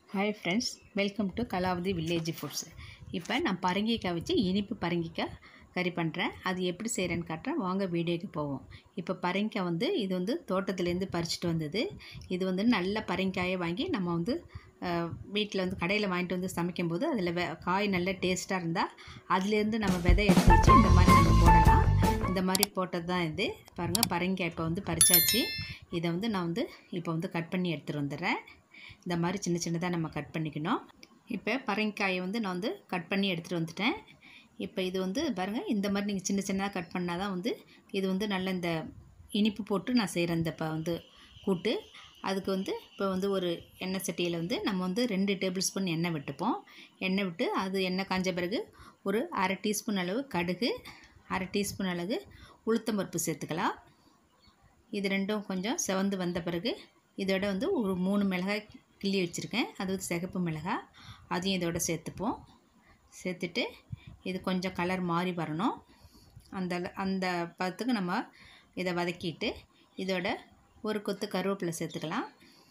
hi friends welcome to Kalavathi village foods இப்போ நான் பரங்கிக்காய் வச்சு இனிப்பு பரங்கிக்காய் கறி பண்ணுறேன் அது எப்படி செய்கிறேன்னு காட்டுறேன் வாங்க வீடியோக்கு போவோம் இப்போ பரங்கிக்காய் வந்து இது வந்து தோட்டத்துலேருந்து பறிச்சுட்டு வந்தது இது வந்து நல்ல பரங்கிக்காயை வாங்கி நம்ம வந்து வீட்டில் வந்து கடையில் வாங்கிட்டு வந்து சமைக்கும்போது அதில் வெ காய் நல்ல டேஸ்ட்டாக இருந்தால் அதுலேருந்து நம்ம விதை எடுத்து வச்சு இந்த மாதிரி நம்ம போடலாம் இந்த மாதிரி போட்டது தான் இது பாருங்கள் பரங்கிக்காய் இப்போ வந்து பறிச்சாச்சு இதை வந்து நான் வந்து இப்போ வந்து கட் பண்ணி எடுத்துகிட்டு வந்துடுறேன் இந்த மாதிரி சின்ன சின்னதாக நம்ம கட் பண்ணிக்கணும் இப்போ பரங்கிக்காயை வந்து நான் வந்து கட் பண்ணி எடுத்துகிட்டு வந்துட்டேன் இப்போ இது வந்து பாருங்கள் இந்த மாதிரி நீங்கள் சின்ன சின்னதாக கட் பண்ணால் தான் வந்து இது வந்து நல்ல இந்த இனிப்பு போட்டு நான் செய்கிறேன் இந்த இப்போ வந்து கூட்டு அதுக்கு வந்து இப்போ வந்து ஒரு எண்ணெய் சட்டியில் வந்து நம்ம வந்து ரெண்டு டேபிள் ஸ்பூன் எண்ணெய் விட்டுப்போம் எண்ணெய் விட்டு அது எண்ணெய் காஞ்ச பிறகு ஒரு அரை டீஸ்பூன் அளவு கடுகு அரை டீஸ்பூன் அளவு உளுத்தம்பருப்பு சேர்த்துக்கலாம் இது ரெண்டும் கொஞ்சம் செவந்து வந்த பிறகு இதோட வந்து ஒரு மூணு மிளகாய் கிள்ளி வச்சுருக்கேன் அது வந்து சிகப்பு மிளகாய் அதையும் இதோட சேர்த்துப்போம் சேர்த்துட்டு இது கொஞ்சம் கலர் மாறி வரணும் அந்த அந்த பதத்துக்கு நம்ம இதை வதக்கிட்டு இதோட ஒரு கொத்து கருவேப்பிலை சேர்த்துக்கலாம்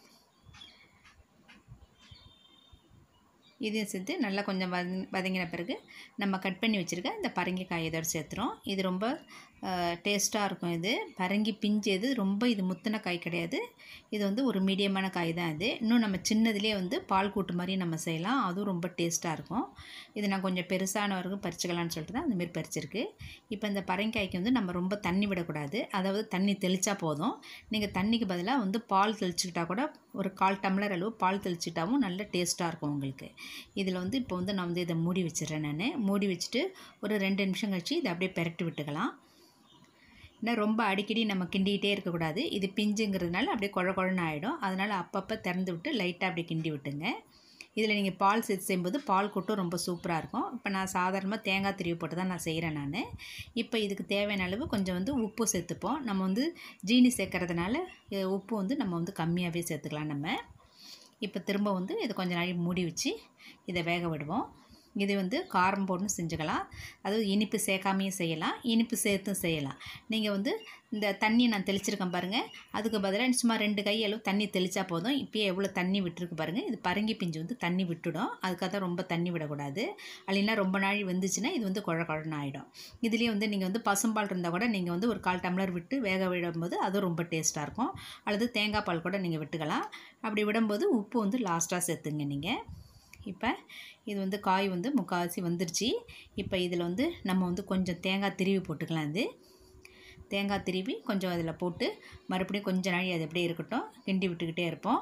இதையும் சேர்த்து நல்லா கொஞ்சம் வத வதங்கின பிறகு நம்ம கட் பண்ணி வச்சுருக்க இந்த பரங்கிக்காய் இதோட சேர்த்துறோம் இது ரொம்ப டேஸ்ட்டாக இருக்கும் இது பரங்கி பிஞ்சு இது ரொம்ப இது முத்தின காய் கிடையாது இது வந்து ஒரு மீடியமான காய் தான் இது இன்னும் நம்ம சின்னதுலேயே வந்து பால் கூட்டு மாதிரி நம்ம செய்யலாம் அதுவும் ரொம்ப டேஸ்ட்டாக இருக்கும் இது நான் கொஞ்சம் பெருசான வரைக்கும் பறிச்சுக்கலான்னு சொல்லிட்டு தான் அந்தமாரி பறிச்சிருக்கு இப்போ இந்த பரங்காய்க்கு வந்து நம்ம ரொம்ப தண்ணி விடக்கூடாது அதாவது தண்ணி தெளித்தா போதும் நீங்கள் தண்ணிக்கு பதிலாக வந்து பால் தெளிச்சுக்கிட்டா கூட ஒரு கால் டம்ளர் அளவு பால் தெளிச்சிட்டாவும் நல்ல டேஸ்ட்டாக இருக்கும் உங்களுக்கு இதில் வந்து இப்போ வந்து நான் வந்து இதை மூடி வச்சிடுறேன் நான் மூடி வச்சுட்டு ஒரு ரெண்டு நிமிஷம் கழிச்சு இதை அப்படியே பெரட்டி விட்டுக்கலாம் ஏன்னா ரொம்ப அடிக்கடி நம்ம கிண்டிக்கிட்டே இருக்கக்கூடாது இது பிஞ்சுங்கிறதுனால அப்படியே குழ குழன்னு ஆகிடும் அதனால் அப்பப்போ திறந்து விட்டு லைட்டாக அப்படியே கிண்டி விட்டுங்க இதில் நீங்கள் பால் சேர்த்து செய்யும்போது பால் கூட்டும் ரொம்ப சூப்பராக இருக்கும் இப்போ நான் சாதாரணமாக தேங்காய் திருவி போட்டு தான் நான் செய்கிறேன் நான் இப்போ இதுக்கு தேவையான அளவு கொஞ்சம் வந்து உப்பு சேர்த்துப்போம் நம்ம வந்து ஜீனி சேர்க்கறதுனால உப்பு வந்து நம்ம வந்து கம்மியாகவே சேர்த்துக்கலாம் நம்ம இப்போ திரும்ப வந்து இதை கொஞ்சம் நாளைக்கு மூடி வச்சு இதை வேக விடுவோம் இது வந்து காரம் போட்டுன்னு செஞ்சுக்கலாம் அதாவது இனிப்பு சேர்க்காமையும் செய்யலாம் இனிப்பு சேர்த்தும் செய்யலாம் நீங்கள் வந்து இந்த தண்ணி நான் தெளிச்சிருக்கேன் பாருங்கள் அதுக்கு பதிலாக சும்மா ரெண்டு கை அளவு தண்ணி தெளித்தா போதும் இப்போயே எவ்வளோ தண்ணி விட்டுருக்கு பாருங்கள் இது பரங்கி பிஞ்சு வந்து தண்ணி விட்டுடும் அதுக்காக தான் ரொம்ப தண்ணி விடக்கூடாது இல்லைன்னா ரொம்ப நாள் வெந்துச்சுன்னா இது வந்து குழ குழன்னு ஆகிடும் இதுலேயே வந்து நீங்கள் வந்து பசும்பால் இருந்தால் கூட நீங்கள் வந்து ஒரு கால் டம்ளர் விட்டு வேக விடும்போது அதுவும் ரொம்ப டேஸ்ட்டாக இருக்கும் அல்லது தேங்காய் பால் கூட நீங்கள் விட்டுக்கலாம் அப்படி விடும்போது உப்பு வந்து லாஸ்ட்டாக சேர்த்துங்க நீங்கள் இப்போ இது வந்து காய் வந்து முக்கால்வாசி வந்துருச்சு இப்போ இதில் வந்து நம்ம வந்து கொஞ்சம் தேங்காய் திருவி போட்டுக்கலாம் இது தேங்காய் திருவி கொஞ்சம் அதில் போட்டு மறுபடியும் கொஞ்ச நாள் அது அப்படியே இருக்கட்டும் கிண்டி விட்டுக்கிட்டே இருப்போம்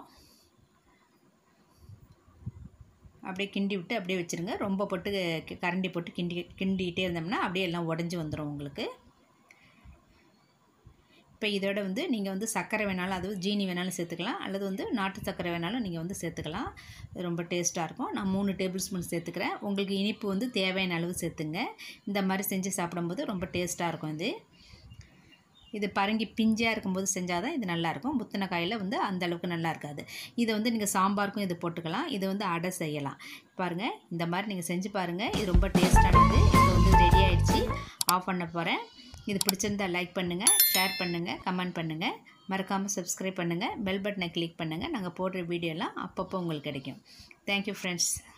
அப்படியே கிண்டி விட்டு அப்படியே வச்சுருங்க ரொம்ப போட்டு கரண்டி போட்டு கிண்டி கிண்டிக்கிட்டே இருந்தோம்னா அப்படியே எல்லாம் உடஞ்சி வந்துடும் உங்களுக்கு இப்போ இதோட வந்து நீங்கள் வந்து சர்க்கரை வேணாலும் அதாவது ஜீனி வேணாலும் சேர்த்துக்கலாம் அல்லது வந்து நாட்டு சர்க்கரை வேணாலும் நீங்கள் வந்து சேர்த்துக்கலாம் ரொம்ப டேஸ்ட்டாக இருக்கும் நான் மூணு டேபிள் ஸ்பூன் சேர்த்துக்கிறேன் உங்களுக்கு இனிப்பு வந்து தேவையான அளவு சேர்த்துங்க இந்த மாதிரி செஞ்சு சாப்பிடும்போது ரொம்ப டேஸ்ட்டாக இருக்கும் இது இது பரங்கி பிஞ்சாக இருக்கும்போது செஞ்சால் தான் இது நல்லாயிருக்கும் முத்தின காயில் வந்து அந்த அளவுக்கு நல்லா இருக்காது இதை வந்து நீங்கள் சாம்பாருக்கும் இது போட்டுக்கலாம் இதை வந்து அடை செய்யலாம் பாருங்கள் இந்த மாதிரி நீங்கள் செஞ்சு பாருங்கள் இது ரொம்ப டேஸ்ட்டானது இப்போ வந்து ரெடி ஆகிடுச்சு ஆஃப் பண்ண போகிறேன் இது பிடிச்சிருந்தால் லைக் பண்ணுங்கள் ஷேர் பண்ணுங்கள் கமெண்ட் பண்ணுங்கள் மறக்காமல் சப்ஸ்கிரைப் பண்ணுங்கள் பெல் பட்டனை கிளிக் பண்ணுங்கள் நாங்கள் போடுற வீடியோலாம் அப்பப்போ உங்களுக்கு கிடைக்கும் தேங்க்யூ ஃப்ரெண்ட்ஸ்